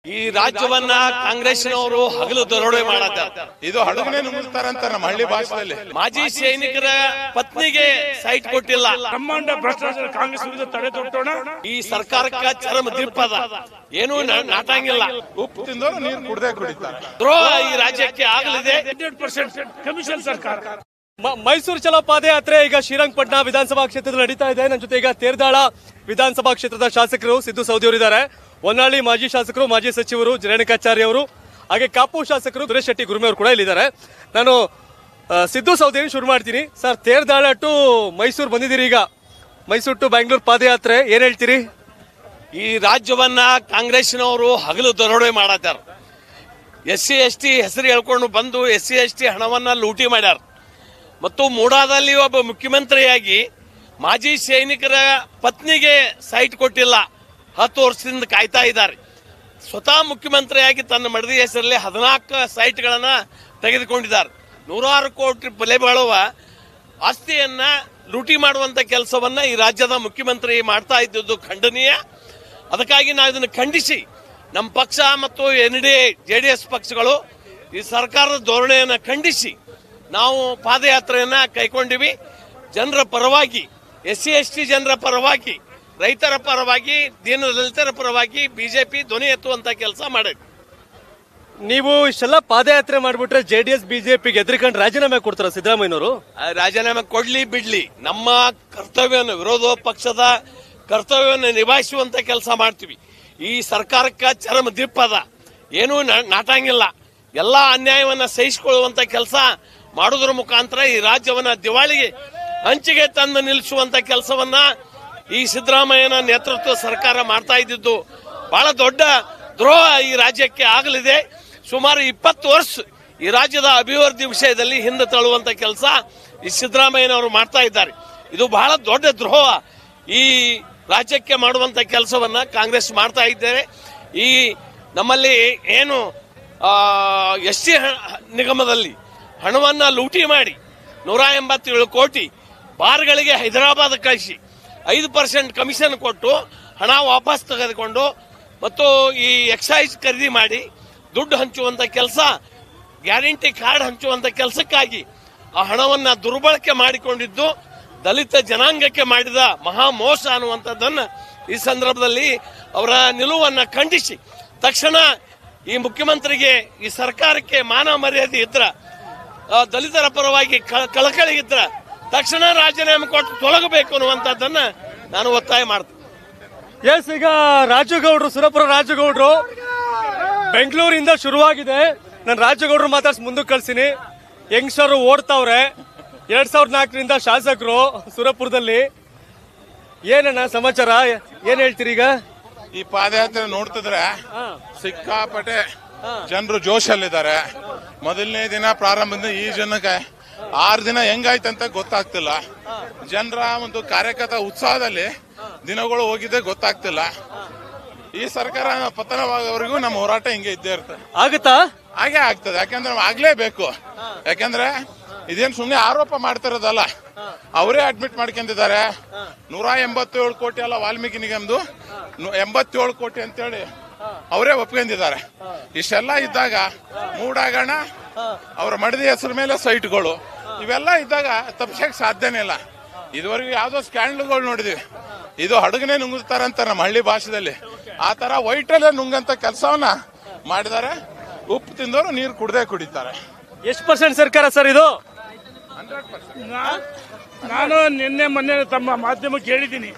ಈ ರಾಜ್ಯವನ್ನ ಕಾಂಗ್ರೆಸ್ನವರು ಹಗಲು ದರೋಡೆ ಮಾಡತ್ತಾರೆ ಇದು ಹಡಗನೆ ನುಂಗ್ತಾರೆ ಅಂತ ನಮ್ಮ ಹಳ್ಳಿ ಭಾಷೆಯಲ್ಲಿ ಮಾಜಿ ಸೈನಿಕರ ಪತ್ನಿಗೆ ಸೈಟ್ ಕೊಟ್ಟಿಲ್ಲ ಬ್ರಹ್ಮಾಂಡ ಭ್ರಷ್ಟಾಚಾರ ಕಾಂಗ್ರೆಸ್ ವಿರುದ್ಧ ತಡೆ ತೊಟ್ಟೋಣ ಈ ಸರ್ಕಾರಕ್ಕ ಚರಮ ದಿಪ್ಪದ ಏನೂ ನ- ನಾಟಂಗಿಲ್ಲ ಉಪ್ಪು ತಿಂದವರು ನೀರು ಕುಡ್ದೇ ಕುಡಿತಾರೆ ದ್ರೋಹ ಈ ರಾಜ್ಯಕ್ಕೆ ಆಗಲಿದೆ ಹಂಡ್ರೆಡ್ ಪರ್ಸೆಂಟ್ ಕಮಿಷನ್ ಸರ್ಕಾರ ಮ- ಮೈಸೂರು ಚಲೋ ಪಾದಯಾತ್ರೆ ಈಗ ಶ್ರೀರಂಗಪಟ್ಟಣ ವಿಧಾನಸಭಾ ಕ್ಷೇತ್ರದಲ್ಲಿ ನಡೀತಾ ಇದೆ ನನ್ನ ಜೊತೆ ಈಗ ತೇರ್ದಾಳ ವಿಧಾನಸಭಾ ಕ್ಷೇತ್ರದ ಶಾಸಕರು ಸಿದ್ದು ಸೌದಿ ಅವರಿದ್ದಾರೆ ಹೊನ್ನಾಳಿ ಮಾಜಿ ಶಾಸಕರು ಮಾಜಿ ಸಚಿವರು ರೇಣುಕಾಚಾರ್ಯ ಅವರು ಹಾಗೆ ಕಾಪು ಶಾಸಕರು ಸುರೇಶ್ ಶೆಟ್ಟಿ ಗುರುಮೆ ಅವರು ಕೂಡ ಇಲ್ಲಿದ್ದಾರೆ ನಾನು ಆ, ಸಿದ್ದು ಸೌದಿ ಶುರು ಮಾಡ್ತೀನಿ ಸರ್ ತೇರ್ದಾಳ ಟು ಮೈಸೂರು ಬಂದಿದ್ದೀರಿ ಈಗ ಮೈಸೂರು ಟು ಬ್ಯಾಂಗ್ಳೂರ್ ಪಾದಯಾತ್ರೆ ಏನ್ ಹೇಳ್ತೀರಿ ಈ ರಾಜ್ಯವನ್ನ ಕಾಂಗ್ರೆಸ್ನವರು ಹಗಲು ದರೋಡೆ ಮಾಡತ್ತಾರ ಎಸ್ ಸಿ ಎಸ್ ಟಿ ಹೆಸರು ಹೇಳ್ಕೊಂಡು ಬಂದು ಎಸ್ ಸಿ ಎಸ್ ಟಿ ಹಣವನ್ನ ಲೂಟಿ ಮಾಡ್ಯಾರ ಮತ್ತು ಮೂಡಾದಲ್ಲಿ ಒಬ್ಬ ಮುಖ್ಯಮಂತ್ರಿಯಾಗಿ ಮಾಜಿ ಸೈನಿಕರ ಪತ್ನಿಗೆ ಸೈಟ್ ಕೊಟ್ಟಿಲ್ಲ ಹತ್ತು ವರ್ಷದಿಂದ ಕಾಯ್ತಾ ಇದ್ದಾರೆ ಸ್ವತಃ ಮುಖ್ಯಮಂತ್ರಿಯಾಗಿ ತನ್ನ ಮಡದಿ ಹೆಸರಲ್ಲಿ ಹದಿನಾಲ್ಕು ಸೈಟ್ಗಳನ್ನ ತೆಗೆದುಕೊಂಡಿದ್ದಾರೆ ನೂರಾರು ಕೋಟಿ ಬೆಲೆ ಬಾಳುವ ಆಸ್ತಿಯನ್ನ ಲೂಟಿ ಮಾಡುವಂತ ಕೆಲಸವನ್ನ ಈ ರಾಜ್ಯದ ಮುಖ್ಯಮಂತ್ರಿ ಮಾಡ್ತಾ ಇದ್ದದ್ದು ಖಂಡನೀಯ ಅದಕ್ಕಾಗಿ ನಾವು ಇದನ್ನು ಖಂಡಿಸಿ ನಮ್ಮ ಪಕ್ಷ ಮತ್ತು N D J D S ಪಕ್ಷಗಳು ಈ ಸರ್ಕಾರದ ಧೋರಣೆಯನ್ನು ಖಂಡಿಸಿ ನಾವು ಪಾದಯಾತ್ರೆಯನ್ನ ಕೈಕೊಂಡಿವಿ ಜನರ ಪರವಾಗಿ ಎಸ್ ಸಿ ಎಸ್ ಟಿ ಜನರ ಪರವಾಗಿ ರೈತರ ಪರವಾಗಿ ದೀನದಲಿತರ ಪರವಾಗಿ ಬಿಜೆಪಿ ಧ್ವನಿ ಎತ್ತುವಂತ ಕೆಲಸ ಮಾಡಿದೆ ನೀವು ಇಷ್ಟೆಲ್ಲ ಪಾದಯಾತ್ರೆ ಮಾಡ್ಬಿಟ್ರೆ ಜೆ ಡಿ ಎಸ್ ಬಿಜೆಪಿಗೆ ಎದ್ರಿಕೊಂಡು ರಾಜೀನಾಮೆ ಕೊಡ್ತಾರ ಸಿದ್ದರಾಮಯ್ಯನವರು ಆ ರಾಜೀನಾಮೆ ಕೊಡ್ಲಿ ಬಿಡ್ಲಿ ನಮ್ಮ ಕರ್ತವ್ಯವನ್ನು ವಿರೋಧ ಪಕ್ಷದ ಕರ್ತವ್ಯವನ್ನು ನಿಭಾಯಿಸುವಂತ ಕೆಲಸ ಮಾಡ್ತೀವಿ ಈ ಸರ್ಕಾರಕ್ಕೆ ಚರಮ ದಿಪ್ಪದ ಏನೂ ನ- ನಾಟಂಗಿಲ್ಲ ಎಲ್ಲಾ ಅನ್ಯಾಯವನ್ನ ಸಹಿಸಿಕೊಳ್ಳುವಂತ ಕೆಲಸ ಮಾಡೋದ್ರ ಮುಖಾಂತರ ಈ ರಾಜ್ಯವನ್ನ ದಿವಾಳಿಗೆ ಹಂಚಿಗೆ ತಂದು ನಿಲ್ಲಿಸುವಂತ ಕೆಲಸವನ್ನ ಈ ಸಿದ್ದರಾಮಯ್ಯನ ನೇತೃತ್ವ ಸರ್ಕಾರ ಮಾಡ್ತಾ ಇದ್ದಿದ್ದು ಬಹಳ ದೊಡ್ಡ ದ್ರೋಹ ಈ ರಾಜ್ಯಕ್ಕೆ ಆಗಲಿದೆ ಸುಮಾರು ಇಪ್ಪತ್ತು ವರ್ಷ ಈ ರಾಜ್ಯದ ಅಭಿವೃದ್ಧಿ ವಿಷಯದಲ್ಲಿ ಹಿಂದೆ ತಳ್ಳುವಂತ ಕೆಲಸ ಈ ಸಿದ್ದರಾಮಯ್ಯನವರು ಮಾಡ್ತಾ ಇದ್ದಾರೆ ಇದು ಬಹಳ ದೊಡ್ಡ ದ್ರೋಹ ಈ ರಾಜ್ಯಕ್ಕೆ ಮಾಡುವಂತ ಕೆಲಸವನ್ನ ಕಾಂಗ್ರೆಸ್ ಮಾಡ್ತಾ ಇದ್ದೇವೆ ಈ ನಮ್ಮಲ್ಲಿ ಏನು ಎಸ್ ಟಿ ನಿಗಮದಲ್ಲಿ ಹಣವನ್ನ ಲೂಟಿ ಮಾಡಿ ನೂರ ಎಂಬತ್ತೇಳು ಕೋಟಿ ಬಾರ್ಗಳಿಗೆ ಹೈದರಾಬಾದ್ ಕಳಿಸಿ ಐದು ಪರ್ಸೆಂಟ್ ಕಮಿಷನ್ ಕೊಟ್ಟು ಹಣ ವಾಪಸ್ ತೆಗೆದುಕೊಂಡು ಮತ್ತು ಈ ಎಕ್ಸೈಸ್ ಖರೀದಿ ಮಾಡಿ ದುಡ್ಡು ಹಂಚುವಂತ ಕೆಲಸ ಗ್ಯಾರಂಟಿ ಕಾರ್ಡ್ ಹಂಚುವಂತ ಕೆಲಸಕ್ಕಾಗಿ ಆ ಹಣವನ್ನ ದುರ್ಬಳಕೆ ಮಾಡಿಕೊಂಡಿದ್ದು ದಲಿತ ಜನಾಂಗಕ್ಕೆ ಮಾಡಿದ ಮಹಾ ಮೋಸ ಅನ್ನುವಂಥದ್ದನ್ನ ಈ ಸಂದರ್ಭದಲ್ಲಿ ಅವರ ನಿಲುವನ್ನ ಖಂಡಿಸಿ ತಕ್ಷಣ ಈ ಮುಖ್ಯಮಂತ್ರಿಗೆ ಈ ಸರ್ಕಾರಕ್ಕೆ ಮಾನ ಮರ್ಯಾದೆ ಇದ್ರ ಆ, ದಲಿತರ ಪರವಾಗಿ ಕ- ಕಳಕಳಿ ಇದ್ರ ತಕ್ಷಣ ರಾಜೀನಾಮೆ ಕೊಟ್ಟು ತೊಲಗಬೇಕು ಅನ್ನುವಂಥದ್ದನ್ನ ನಾನು ಒತ್ತಾಯ ಮಾಡ್ತೀನಿ ಎಸ್ ಈಗ ರಾಜುಗೌಡ್ರು ಸುರಪುರ ರಾಜುಗೌಡ್ರು ಬೆಂಗಳೂರಿಂದ ಶುರುವಾಗಿದೆ ನಾನು ರಾಜುಗೌಡ್ರು ಮಾತಾಡ್ಸಿ ಮುಂದಕ್ಕೆ ಕಳ್ಸಿನಿ ಯಂಗ್ಸ್ಟರ್ ಓಡ್ತಾವ್ರೆ ಎರಡ್ ಸಾವಿರದ ನಾಲ್ಕರಿಂದ ಶಾಸಕರು ಸುರಪುರದಲ್ಲಿ ಏನಣ್ಣ ಸಮಾಚಾರ ಏನ್ ಹೇಳ್ತೀರಿ ಈಗ ಈ ಪಾದಯಾತ್ರೆ ನೋಡ್ತಿದ್ರೆ ಸಿಕ್ಕಾಪಟ್ಟೆ ಜನರು ಜೋಶಲ್ಲಿದ್ದಾರೆ ಮೊದಲನೇ ದಿನ ಪ್ರಾರಂಭದಿಂದ ಈ ಜನಕ್ಕೆ ಆರು ದಿನ ಹೆಂಗಾಯ್ತಂತ ಗೊತ್ತಾಗ್ತಿಲ್ಲ ಜನರ ಒಂದು ಕಾರ್ಯಕರ್ತ ಉತ್ಸಾಹದಲ್ಲಿ ದಿನಗಳು ಹೋಗಿದ್ದೆ ಗೊತ್ತಾಗ್ತಿಲ್ಲ ಈ ಸರ್ಕಾರ ಪತನವಾಗೋವರೆಗೂ ನಮ್ಮ ಹೋರಾಟ ಹಿಂಗೆ ಇದ್ದೇ ಇರ್ತದೆ ಆಗುತ್ತಾ ಹಾಗೆ ಆಗ್ತದೆ ಯಾಕಂದ್ರೆ ನಾವು ಆಗ್ಲೇಬೇಕು ಯಾಕಂದ್ರೆ ಇದೇನ್ ಸುಮ್ನೆ ಆರೋಪ ಮಾಡ್ತಿರೋದಲ್ಲ ಅವರೇ ಅಡ್ಮಿಟ್ ಮಾಡ್ಕೊಂಡಿದ್ದಾರೆ ನೂರ ಎಂಬತ್ತೇಳು ಕೋಟಿ ಅಲ್ಲ ವಾಲ್ಮೀಕಿ ನಿಗಮ್ದು ನು- ಎಂಬತ್ತೇಳು ಕೋಟಿ ಅಂತೇಳಿ ಅವರೇ ಒಪ್ಕೊಂಡಿದ್ದಾರೆ ಇಷ್ಟೆಲ್ಲ ಇದ್ದಾಗ ಮೂಡಾಗಣ ಅವರ ಮಡದಿ ಹೆಸರು ಮೇಲೆ ಸೈಟ್ಗಳು ಇವೆಲ್ಲ ಇದ್ದಾಗ ತಪ್ಸಕ್ ಸಾಧ್ಯನೇ ಇಲ್ಲ ಇದುವರೆಗೂ ಯಾವ್ದೋ ಸ್ಕ್ಯಾಂಡಲ್ಗಳು ನೋಡಿದೀವಿ ಇದು ಹಡಗನೆ ನುಂಗುತ್ತಾರಂತ ನಮ್ಮ ಹಳ್ಳಿ ಭಾಷೆದಲ್ಲಿ ಆ ತರ ವೈಟಲ್ಲೇ ನುಂಗಂತ ಕೆಲಸವನ್ನ ಮಾಡಿದ್ದಾರೆ ಉಪ್ಪು ತಿಂದವರು ನೀರು ಕುಡ್ದೇ ಕುಡಿತಾರೆ ಎಷ್ಟು ಪರ್ಸೆಂಟ್ ಸರ್ಕಾರ ಸರ್ ಇದು ನಾ- ನಾನು ನಿನ್ನೆ ಮೊನ್ನೆ ತಮ್ಮ ಮಾಧ್ಯಮಕ್ಕೆ ಹೇಳಿದ್ದೀನಿ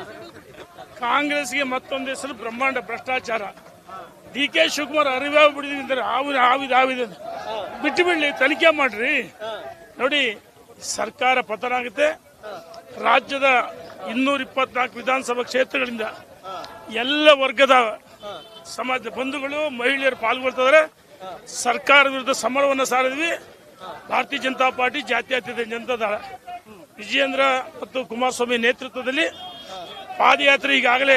ಕಾಂಗ್ರೆಸ್ಗೆ ಮತ್ತೊಂದು ಹೆಸರು ಬ್ರಹ್ಮಾಂಡ ಭ್ರಷ್ಟಾಚಾರ ಡಿ ಕೆ ಶಿವಕುಮಾರ್ ಅರಿವಾಗ್ಬಿಟ್ಟಿದ್ದಾರೆ ಆವಿದ ಆವಿದ ಆವಿದ ಅಂತ. ಬಿಟ್ಟು ಬಿಡ್ಲಿ ತನಿಖೆ ಮಾಡ್ರಿ ನೋಡಿ ಸರ್ಕಾರ ಪತನ ಆಗುತ್ತೆ ರಾಜ್ಯದ ಇನ್ನೂರ ಇಪ್ಪತ್ನಾಲ್ಕು ವಿಧಾನಸಭಾ ಕ್ಷೇತ್ರಗಳಿಂದ ಎಲ್ಲ ವರ್ಗದ ಸಮಾಜ ಬಂಧುಗಳು ಮಹಿಳೆಯರು ಪಾಲ್ಗೊಳ್ತಿದ್ದಾರೆ ಸರ್ಕಾರ ವಿರುದ್ಧ ಸಮರವನ್ನು ಸಾರಿದ್ವಿ ಭಾರತೀಯ ಜನತಾ ಪಾರ್ಟಿ ಜಾತ್ಯತೀತ ಜನತಾ ದಳ ವಿಜಯೇಂದ್ರ ಮತ್ತು ಕುಮಾರಸ್ವಾಮಿ ನೇತೃತ್ವದಲ್ಲಿ ಪಾದಯಾತ್ರೆ ಈಗಾಗಲೇ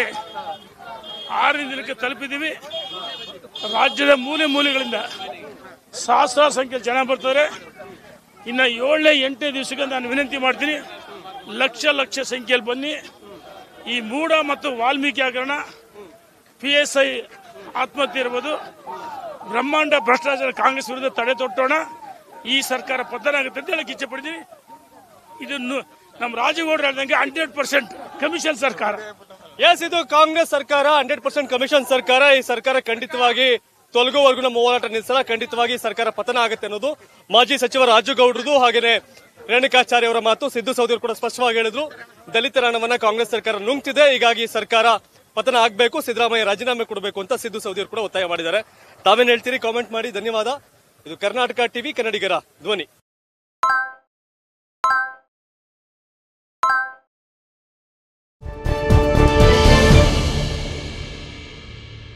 ಆರನೇ ದಿನಕ್ಕೆ ತಲುಪಿದ್ದೀವಿ ರಾಜ್ಯದ ಮೂಲೆ ಮೂಲೆಗಳಿಂದ ಸಹಸ್ರಾರು ಸಂಖ್ಯೆಯಲ್ಲಿ ಜನ ಬರ್ತಾರೆ ಇನ್ನು ಏಳನೇ ಎಂಟನೇ ದಿವಸಕ್ಕೆ ನಾನು ವಿನಂತಿ ಮಾಡ್ತೀನಿ ಲಕ್ಷ ಲಕ್ಷ ಸಂಖ್ಯೆಯಲ್ಲಿ ಬನ್ನಿ ಈ ಮೂಡ ಮತ್ತು ವಾಲ್ಮೀಕಿ ಹಗರಣ ಪಿ ಎಸ್ ಐ ಆತ್ಮಹತ್ಯೆ ಇರ್ಬೋದು ಬ್ರಹ್ಮಾಂಡ ಭ್ರಷ್ಟಾಚಾರ ಕಾಂಗ್ರೆಸ್ ವಿರುದ್ಧ ತಡೆ ತೊಟ್ಟೋಣ ಈ ಸರ್ಕಾರ ಪತನ ಆಗುತ್ತೆ ಅಂತ ಹೇಳಕ್ ಇಚ್ಛೆ ಪಡ್ತೀನಿ ಇದನ್ನು ನಮ್ಮ ರಾಜಗೌಡರು ಹೇಳ್ದಂಗೆ ಹಂಡ್ರೆಡ್ ಪರ್ಸೆಂಟ್ ಕಮಿಷನ್ ಸರ್ಕಾರ ಎಸ್ ಇದು ಕಾಂಗ್ರೆಸ್ ಸರ್ಕಾರ ಹಂಡ್ರೆಡ್ ಪರ್ಸೆಂಟ್ ಕಮಿಷನ್ ಸರ್ಕಾರ ಈ ಸರ್ಕಾರ ಖಂಡಿತವಾಗಿ ತೊಲಗುವರೆಗೂ ನಮ್ಮ ಹೋರಾಟ ನಿಲ್ಲಿಸಲ್ಲ ಖಂಡಿತವಾಗಿ ಸರ್ಕಾರ ಪತನ ಆಗುತ್ತೆ ಅನ್ನೋದು ಮಾಜಿ ಸಚಿವ ರಾಜು ಗೌಡ್ರದು ಹಾಗೇನೆ ರೇಣುಕಾಚಾರ್ಯ ಅವರ ಮಾತು ಸಿದ್ದು ಸೌದಿ ಕೂಡ ಸ್ಪಷ್ಟವಾಗಿ ಹೇಳಿದ್ರು ದಲಿತರ ಹಣವನ್ನ ಕಾಂಗ್ರೆಸ್ ಸರ್ಕಾರ ನುಂಗ್ತಿದೆ ಹೀಗಾಗಿ ಸರ್ಕಾರ ಪತನ ಆಗಬೇಕು ಸಿದ್ದರಾಮಯ್ಯ ರಾಜೀನಾಮೆ ಕೊಡಬೇಕು ಅಂತ ಸಿದ್ದು ಸೌದಿ ಅವರು ಕೂಡ ಒತ್ತಾಯ ಮಾಡಿದ್ದಾರೆ ತಾವೇನ್ ಹೇಳ್ತೀರಿ ಕಾಮೆಂಟ್ ಮಾಡಿ ಧನ್ಯವಾದ ಇದು ಕರ್ನಾಟಕ ಟಿವಿ ಕನ್ನಡಿಗರ ಧ್ವನಿ